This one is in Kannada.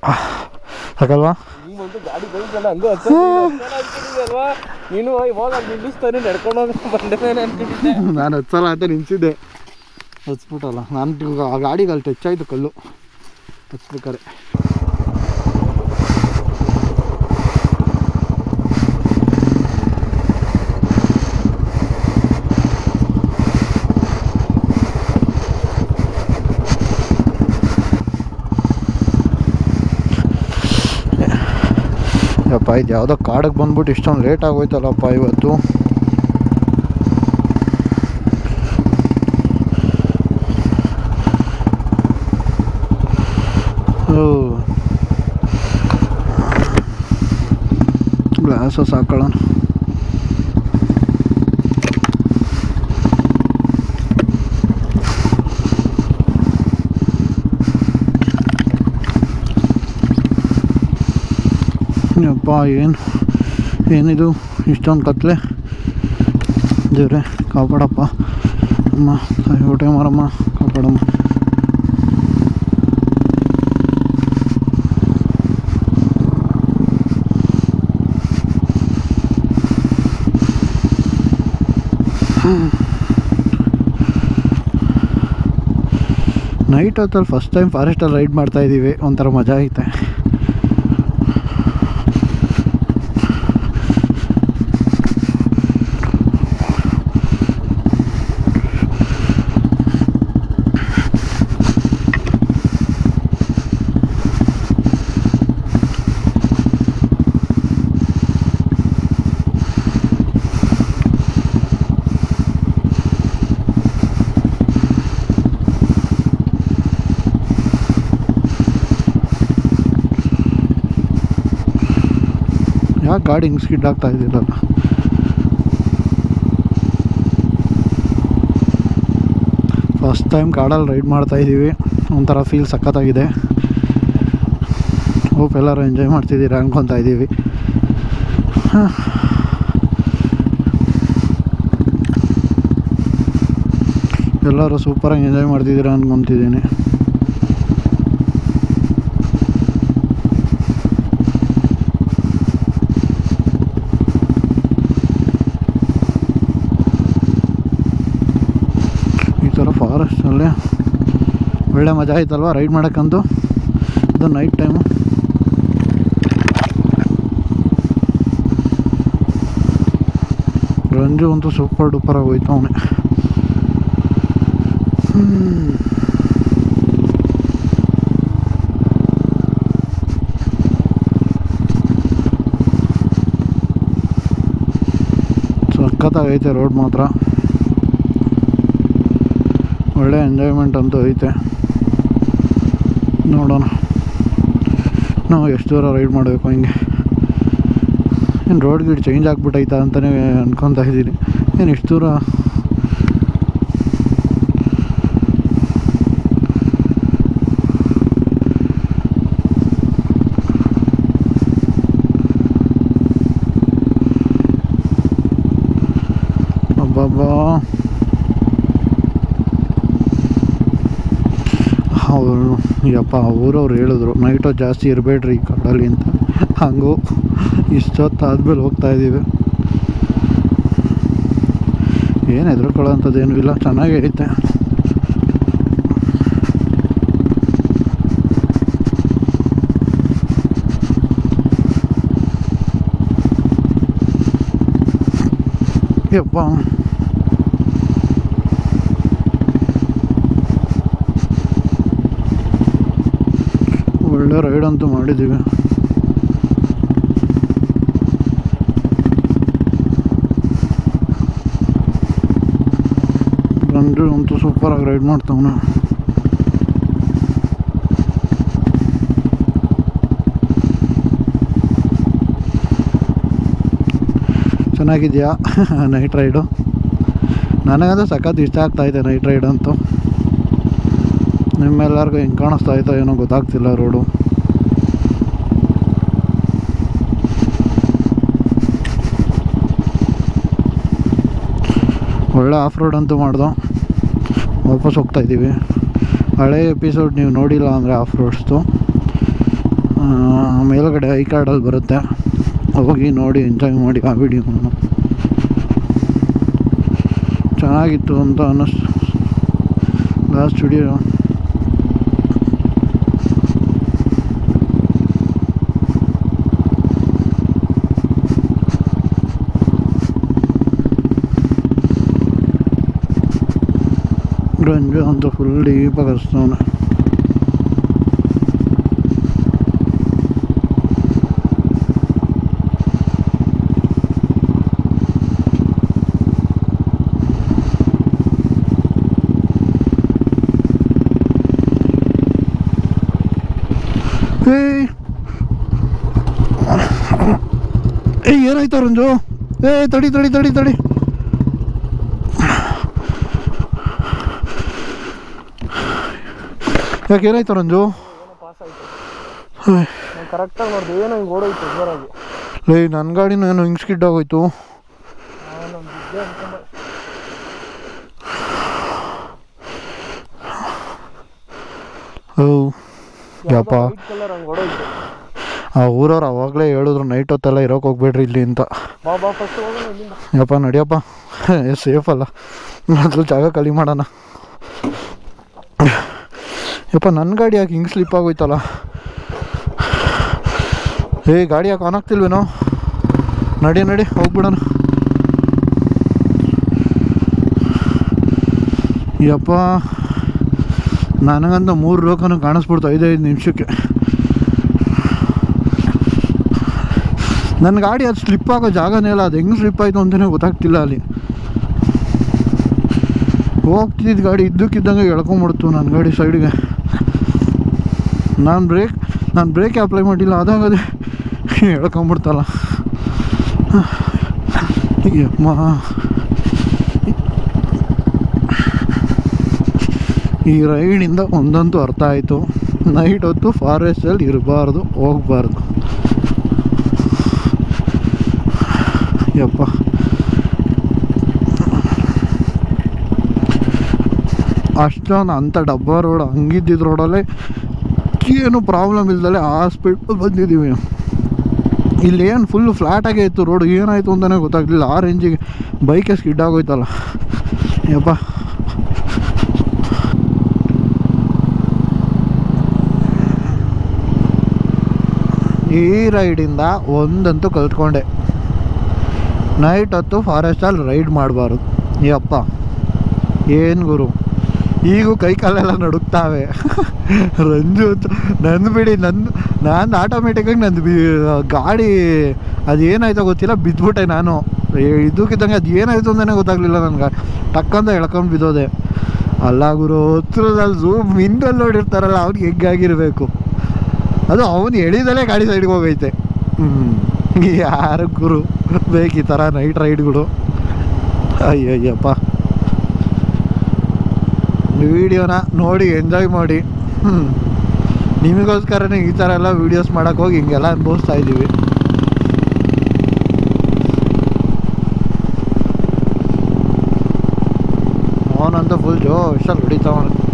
ಸಾಕಲ್ವಾ ಹಿಂಗ್ ಬಂದು ಗಾಡಿ ಬೈಕಲ್ಲ ಹಂಗೂ ಅಲ್ವಾ ನೀನು ಇವಾಗ ಅಲ್ಲಿ ನಿಲ್ಲಿಸ್ತಾನೆ ನಡ್ಕೊಂಡು ಹೋಗಿ ಬಂಡೆ ಮೇಲೆ ಅನ್ಕೊಂಡಿದ್ದೆ ನಾನು ಹತ್ತಲ್ಲ ಅಂತ ನಿಂತಿದ್ದೆ ಹಚ್ಬಿಟ್ಟಲ್ಲ ನಾನು ಇವಾಗ ಆ ಗಾಡಿಗೆ ಅಲ್ಲಿ ಟಚ್ ಆಯಿತು ಕಲ್ಲು ಹಚ್ಬೇಕಾರೆ ಯಪ್ಪ ಇದು ಯಾವುದೋ ಕಾಡಿಗೆ ಬಂದ್ಬಿಟ್ಟು ಇಷ್ಟೊಂದು ಲೇಟ್ ಆಗೋಯ್ತಲ್ಲಪ್ಪ ಇವತ್ತು ಗ್ಲಾಸ ಸಾಕೊಳ್ಳೋಣ ಯಪ್ಪ ಏನು ಏನಿದು ಇಷ್ಟೊಂದು ಕತ್ಲೆ ದೇವ್ರೆ ಕಾಪಾಡಪ್ಪ ಅಮ್ಮ ತಾಯಿ ಹೊಟ್ಟೆ ಮಾರಮ್ಮ ಕಾಪಾಡಮ್ಮ ನೈಟ್ ಹೊತ್ತಲ್ಲಿ ಫಸ್ಟ್ ಟೈಮ್ ಫಾರೆಸ್ಟಲ್ಲಿ ರೈಡ್ ಮಾಡ್ತಾ ಇದ್ದೀವಿ ಒಂಥರ ಮಜಾ ಐತೆ ಯಾಕೆ ಗಾಡಿ ಹಿಂಗೆ ಸ್ಕಿಡ್ ಆಗ್ತಾ ಇದ್ದೀರಲ್ಲ ಫಸ್ಟ್ ಟೈಮ್ ಕಾಡಲ್ಲಿ ರೈಡ್ ಮಾಡ್ತಾ ಇದ್ದೀವಿ ಒಂಥರ ಫೀಲ್ ಸಖತ್ತಾಗಿದೆ ಹೋಪ್ ಎಲ್ಲರೂ ಎಂಜಾಯ್ ಮಾಡ್ತಿದ್ದೀರಾ ಅನ್ಕೊತಾ ಇದ್ದೀವಿ ಹಾಂ. ಎಲ್ಲರೂ ಸೂಪರಾಗಿ ಎಂಜಾಯ್ ಮಾಡ್ತಿದ್ದೀರಾ ಅನ್ಕೊತಿದ್ದೀನಿ ಈ ಥರ ಫಾರೆಸ್ಟಲ್ಲಿ ಒಳ್ಳೆ ಮಜಾ ಆಯ್ತಲ್ವ ರೈಡ್ ಮಾಡೋಕ್ಕಂತೂ ಅದು ನೈಟ್ ಟೈಮು ರಂಜು ಅಂತೂ ಸೂಪರ್ ಡೂಪರ್ ಆಗೋಯ್ತು ಅವನೇ ಸಖತ್ತಾಗೈತೆ ರೋಡ್ ಮಾತ್ರ ಒಳ್ಳೆ ಎಂಜಾಯ್ಮೆಂಟ್ ಅಂತೂ ಐತೆ ನೋಡೋಣ ನಾವು ಎಷ್ಟು ದೂರ ರೈಡ್ ಮಾಡಬೇಕು ಹಿಂಗೆ ಏನು ರೋಡ್ ಗೀಡ್ ಚೇಂಜ್ ಆಗ್ಬಿಟ್ಟೈತಾ ಅಂತಲೇ ಅನ್ಕೊತಾ ಇದ್ದೀನಿ ಏನು ಇಷ್ಟು ದೂರ ಅಬ್ಬಬ್ಬಾ ಅವರು ಯಪ್ಪ ಊರವ್ರು ಹೇಳಿದ್ರು ನೈಟು ಜಾಸ್ತಿ ಇರಬೇಡ್ರಿ ಈ ಕಾಡಲ್ಲಿ ಅಂತ ಹಂಗೂ ಇಷ್ಟೊತ್ತಾದ್ಮೇಲೆ ಹೋಗ್ತಾ ಇದ್ದೀವಿ ಏನು ಹೆದರ್ಕೊಳ್ಳೋಂಥದ್ದೇನು ಇಲ್ಲ ಚೆನ್ನಾಗೇ ಐತೆ ಯಪ್ಪ ಒಳ್ಳೆ ರೈಡ್ ಅಂತೂ ಮಾಡಿದ್ದೀವಿ ರಂಜು ಅಂತೂ ಸೂಪರಾಗಿ ರೈಡ್ ಮಾಡ್ತಾವನ ಚೆನ್ನಾಗಿದೆಯಾ ನೈಟ್ ರೈಡು ನನಗಂತೂ ಸಖತ್ ಇಷ್ಟ ಆಗ್ತಾಯಿದೆ ನೈಟ್ ರೈಡ್ ಅಂತೂ ನಿಮ್ಮೆಲ್ಲರಿಗೂ ಹೆಂಗೆ ಕಾಣಿಸ್ತಾ ಐತೋ ಏನೋ ಗೊತ್ತಾಗ್ತಿಲ್ಲ ರೋಡು ಒಳ್ಳೆ ಆಫ್ ರೋಡ್ ಅಂತೂ ಮಾಡ್ದೋ ವಾಪಸ್ ಹೋಗ್ತಾ ಇದ್ದೀವಿ ಹಳೆ ಎಪಿಸೋಡ್ ನೀವು ನೋಡಿಲ್ಲ ಅಂದರೆ ಆಫ್ ರೋಡ್ಸ್ದು ಆ, ಮೇಲ್ಗಡೆ ಐ ಕಾರ್ಡಲ್ಲಿ ಬರುತ್ತೆ ಹೋಗಿ ನೋಡಿ ಎಂಜಾಯ್ ಮಾಡಿ ಆ ವಿಡಿಯೋನ ಚೆನ್ನಾಗಿತ್ತು ಅಂತ ಅನ್ನಿಸ್ತು ಲಾಸ್ಟ್ ವಿಡಿಯೋ ರಂಜು ಅಂತ ಫುಲ್ ಡೀಪಾಗಿ ಹಚ್ತವನೆ ಏಯ್ ಏಯ್ ಏನಾಯ್ತು ರಂಜು ಏ ತಡಿ ತಡಿ ತಡಿ ತಡಿ ಯಾಕೆ ಏನಾಯ್ತು ರಂಜು ಏನೋ ಪಾಸ್ ಆಯ್ತು ನಾನು ಕರೆಕ್ಟಾಗಿ ನೋಡಿದೆ ಏನೋ ಹಿಂಗೆ ಓಡೋಯ್ತು ಜೋರಾಗಿ ಲೇ ನನ್ನ ಗಾಡಿನೂ ಏನೋ ಹಿಂಗೆ ಸ್ಕಿಡ್ ಆಗೋಯ್ತು ನಾನು ಬಿದ್ದೆ ಅನ್ಕೊಂಡೆ ಓ ಯಪ್ಪ ವೈಟ್ ಕಲರ್ ಹಂಗೆ ಓಡೋಯ್ತು ಆ ಊರವ್ರು ಅವಾಗಲೇ ಹೇಳಿದ್ರು ನೈಟ್ ಹೊತ್ತೆಲ್ಲ ಇರೋಕೆ ಹೋಗ್ಬೇಡ್ರಿ ಇಲ್ಲಿ ಅಂತ ಬಾ ಬಾ ಫಸ್ಟ್ ಹೋಗೋಣ ಇಲ್ಲಿಂದ ಯಪ್ಪ ನಡಿಯಪ್ಪ ಸೇಫ್ ಅಲ್ಲ ಮೊದಲು ಜಾಗ ಖಾಲಿ ಮಾಡೋಣ ಯಪ್ಪ ನನ್ನ ಗಾಡಿ ಯಾಕೆ ಹಿಂಗೆ ಸ್ಲಿಪ್ ಆಗೋಯ್ತಲ್ಲ ಏ ಗಾಡಿ ಯಾಕೆ ಆನ್ ಆಗ್ತಿಲ್ವೇನೋ ನಡಿ ನಡಿ ಹೋಗ್ಬಿಡೋಣ ಯಪ್ಪ ನನಗಂತ ಮೂರು ಲೋಕನೂ ಕಾಣಿಸ್ಬಿಡ್ತು ಐದೈದು ನಿಮಿಷಕ್ಕೆ ನನ್ನ ಗಾಡಿ ಅದು ಸ್ಲಿಪ್ ಆಗೋ ಜಾಗನೇ ಇಲ್ಲ ಅದು ಹೆಂಗೆ ಸ್ಲಿಪ್ ಆಯಿತು ಅಂತಲೇ ಗೊತ್ತಾಗ್ತಿಲ್ಲ ಅಲ್ಲಿ ಹೋಗ್ತಿದ್ದ ಗಾಡಿ ಇದ್ದಕ್ಕಿದ್ದಂಗೆ ಎಳ್ಕೊಂಬಿಡ್ತು ನನ್ನ ಗಾಡಿ ಸೈಡ್ಗೆ ನಾನು ಬ್ರೇಕ್ ನಾನು ಬ್ರೇಕ್ ಅಪ್ಲೈ ಮಾಡಿಲ್ಲ ಅದಾಗದೆ ಎಳ್ಕೊಂಬಿಡ್ತಲ್ಲ ಯಮ್ಮ ಈ ರೈಡಿಂದ ಒಂದಂತೂ ಅರ್ಥ ಆಯಿತು ನೈಟ್ ಹೊತ್ತು ಫಾರೆಸ್ಟಲ್ಲಿ ಇರಬಾರ್ದು ಹೋಗಬಾರ್ದು ಯಪ್ಪ ಅಷ್ಟೊಂದು ಅಂಥ ಡಬ್ಬ ರೋಡ್ ಹಂಗಿದ್ದಿದ್ದು ರೋಡಲ್ಲೇ ಏನು ಪ್ರಾಬ್ಲಮ್ ಇಲ್ದಲೆ ಆ ಸ್ಪೀಡ್ ಬಂದಿದ್ದೀವಿ ಇಲ್ಲೇನು ಫುಲ್ ಫ್ಲ್ಯಾಟಾಗೇ ಇತ್ತು ರೋಡ್ ಏನಾಯಿತು ಅಂತಲೇ ಗೊತ್ತಾಗಲಿಲ್ಲ ಆ ರೇಂಜಿಗೆ ಬೈಕೆ ಸ್ಕಿಡ್ ಆಗೋಯ್ತಲ್ಲ ಯಪ್ಪ ಈ ರೈಡಿಂದ ಒಂದಂತೂ ಕಲ್ತ್ಕೊಂಡೆ ನೈಟ್ ಹೊತ್ತು ಫಾರೆಸ್ಟಲ್ಲಿ ರೈಡ್ ಮಾಡಬಾರ್ದು ಯಪ್ಪ ಏನು ಗುರು ಈಗೂ ಕೈ ಕಾಲೆಲ್ಲ ನಡುಕ್ತಾವೆ ರಂಜು ಅಂತ ನಂದು ಬಿಡಿ ನಂದು ನಾನು ಆಟೋಮೆಟಿಕಾಗಿ ನಂದು ಬಿ ಗಾಡಿ ಅದು ಏನಾಯ್ತೋ ಗೊತ್ತಿಲ್ಲ ಬಿದ್ದುಬಿಟ್ಟೆ ನಾನು ಏ- ಇದ್ದಕ್ಕಿದ್ದಂಗೆ ಅದು ಏನಾಯ್ತು ಅಂತಲೇ ಗೊತ್ತಾಗಲಿಲ್ಲ ನನಗೆ ಟಕ್ಕಂತ ಎಳ್ಕೊಂಡು ಬಿದ್ದೋದೆ ಅಲ್ಲ ಗುರು ಹತ್ರದಲ್ಲಿ ಝೂಮ್ ಮಿಂಡಲ್ಲಿ ನೋಡಿರ್ತಾರಲ್ಲ ಅವ್ನಿಗೆ ಹೆಗ್ಗಾಗಿರಬೇಕು ಅದು ಅವನು ಎಳಿದಲೇ ಗಾಡಿ ಸೈಡ್ಗೆ ಹೋಗೈತೆ ಹ್ಞೂ ಯಾರು ಗುರು ಬೇಕು ಈ ಥರ ನೈಟ್ ರೈಡ್ಗಳು ಅಯ್ಯಯ್ಯಪ್ಪ ವಿಡಿಯೋನ ನೋಡಿ ಎಂಜಾಯ್ ಮಾಡಿ ಹ್ಞೂ ನಿಮಗೋಸ್ಕರನೇ ಈ ಥರ ಎಲ್ಲ ವೀಡಿಯೋಸ್ ಮಾಡೋಕೆ ಹೋಗಿ ಹಿಂಗೆಲ್ಲ ಅನುಭವಿಸ್ತಾ ಇದ್ದೀವಿ ಅವನಂತೂ ಫುಲ್ ಜೋಶಲ್ಲಿ ಹೊಡಿತಾವನು